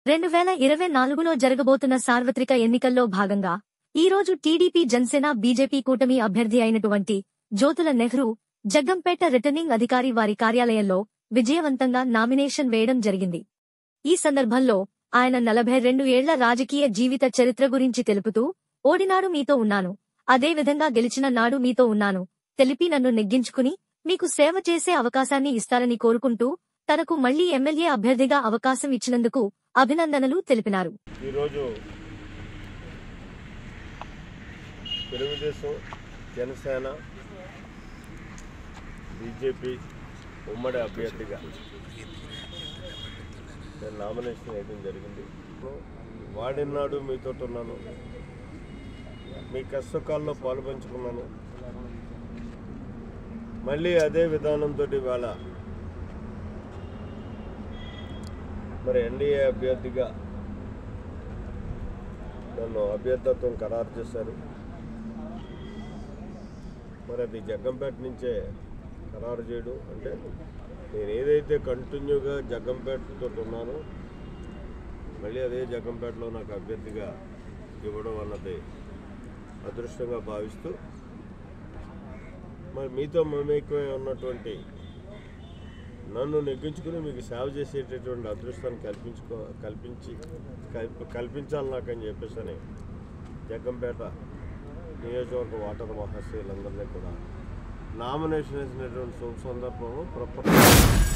రెండు వేల ఇరవై నాలుగులో జరగబోతున్న సార్వత్రిక ఎన్నికల్లో భాగంగా ఈ రోజు టీడీపీ జనసేన బీజేపీ కూటమి అభ్యర్థి అయినటువంటి జ్యోతుల నెహ్రూ జగ్గంపేట రిటర్నింగ్ అధికారి వారి కార్యాలయంలో విజయవంతంగా నామినేషన్ వేయడం జరిగింది ఈ సందర్భంలో ఆయన నలభై రెండు ఏళ్ల రాజకీయ జీవిత చరిత్ర గురించి తెలుపుతూ ఓడినాడు మీతో ఉన్నాను అదే విధంగా గెలిచిన నాడు మీతో ఉన్నాను తెలిపి నన్ను నెగ్గించుకుని మీకు సేవ చేసే అవకాశాన్ని ఇస్తారని కోరుకుంటూ తనకు మళ్లీ ఎమ్మెల్యే అభ్యర్థిగా అవకాశం ఇచ్చినందుకు అభినందనలు తెలిపినారు ఈరోజు తెలుగుదేశం జనసేన బీజేపీ ఉమ్మడి అభ్యర్థిగా నేను నామినేషన్ వేయడం జరిగింది వాడినాడు మీతో ఉన్నాను మీ కష్టకాల్లో పాలు పంచుకున్నాను మళ్ళీ అదే విధానంతో ఇవాళ మరి ఎన్డీఏ అభ్యర్థిగా నన్ను అభ్యర్థత్వం ఖరారు చేశారు మరి అది జగ్గంపేట నుంచే ఖరారు చేయడం అంటే నేను ఏదైతే కంటిన్యూగా జగ్గంపేటతో ఉన్నానో మళ్ళీ అదే జగ్గంపేటలో నాకు అభ్యర్థిగా ఇవ్వడం అన్నది అదృష్టంగా భావిస్తూ మరి మీతో మమేకమై ఉన్నటువంటి నన్ను నెగ్గించుకుని మీకు సేవ చేసేటటువంటి అదృష్టాన్ని కల్పించుకో కల్పించి కల్ప- కల్పించాలి నాకు అని చెప్పేసి అని జగ్గంపేట నియోజకవర్గ ఓటర్ మహాశయులందరినీ కూడా నామినేషన్ వేసినటువంటి శుభ సందర్భంలో ప్రపంచ